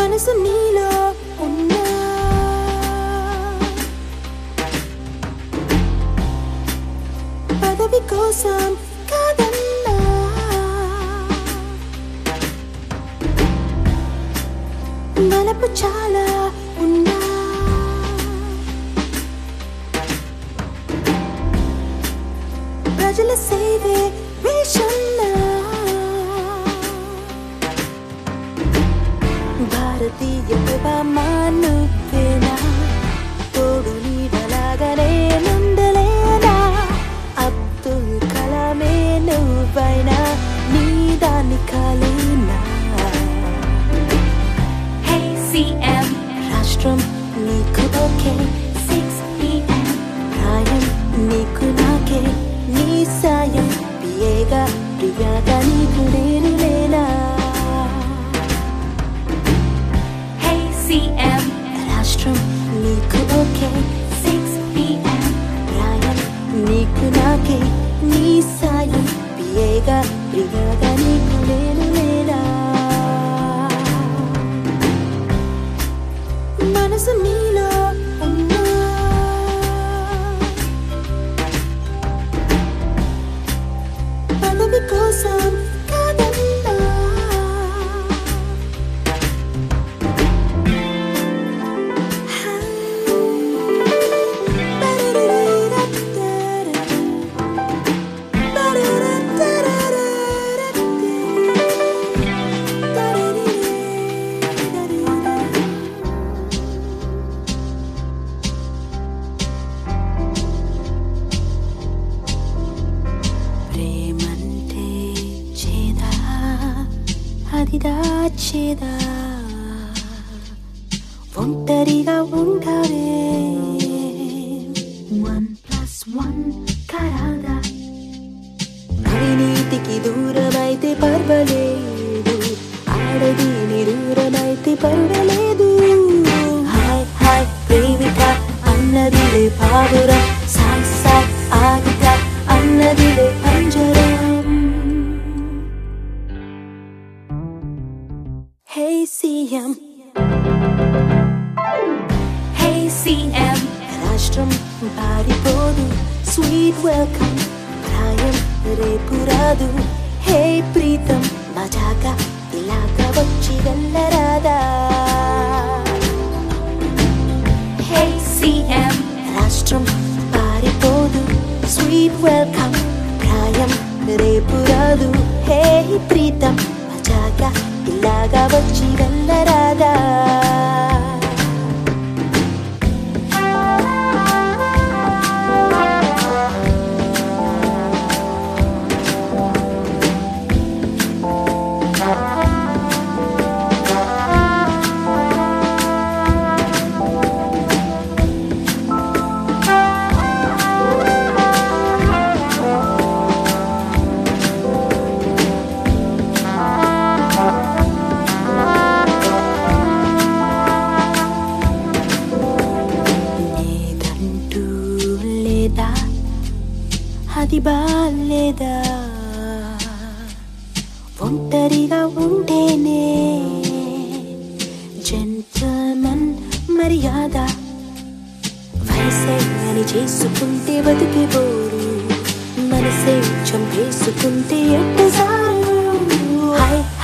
మనసు నీలో ఉన్నా పదవి కోసం కాదన్నా మనపు చాలా ఉన్నా ప్రజల సేవే వేషన్నా భారతీయ నువ్వేనా తోడు నీడలాగానే నుండలేనా అబ్దుల్ కలామే నువ్వైనా నీ దాన్ని కాలేనా Hey CM, రాష్ట్రం నీకు ఓకే 6 p.m. ప్రాయం నీకు నాకే నీ సాయం పియేగా ప్రియాగా నీకు నేను లేనా Hey CM, రాష్ట్రం నీకు ఓకే 6 p.m. ప్రాయం నీకు నాకే నీ సాయం పియేగా ప్రియాగా నీకు నేను లేనా మనసు నీలో ఉన్నా పదవి కోసం కాదన్నా ప్రేమంటే చేదా అది దాచేదా ఒంటరిగా ఉండవే One plus one karada. అవినీతికి దూరమైతే పర్వాలేదు ఆడది నిరూరమైతే పర్వాలేదు హాయ్ హాయ్ ప్రేమిక అన్నదిలే పావురం సాయ్ సాయ్ ఆగిట అన్నదిలే పంజరం హే సీఎం Hey CM, రాష్ట్రం పారిపోదు స్వీట్ వెల్కమ్ ప్రాయం రేపు రాదు హే ప్రీతం మజాగా ఇలాగా వచ్చి వెళ్ళరాదా Hey CM, రాష్ట్రం పారిపోదు స్వీట్ వెల్కమ్ ప్రాయం రేపు రాదు హే ప్రీతం మజాగా ఇలాగా వచ్చి వెళ్ళరాదా నీదంటూ లేదా అది బాలేదా ఒంటరిగా ఉంటేనే జెంటల్మన్ మర్యాద వయసే అని చేసుకుంటే బతికే బోరు మనసే చంపేసుకుంటే ఎట్టసారు హాయ్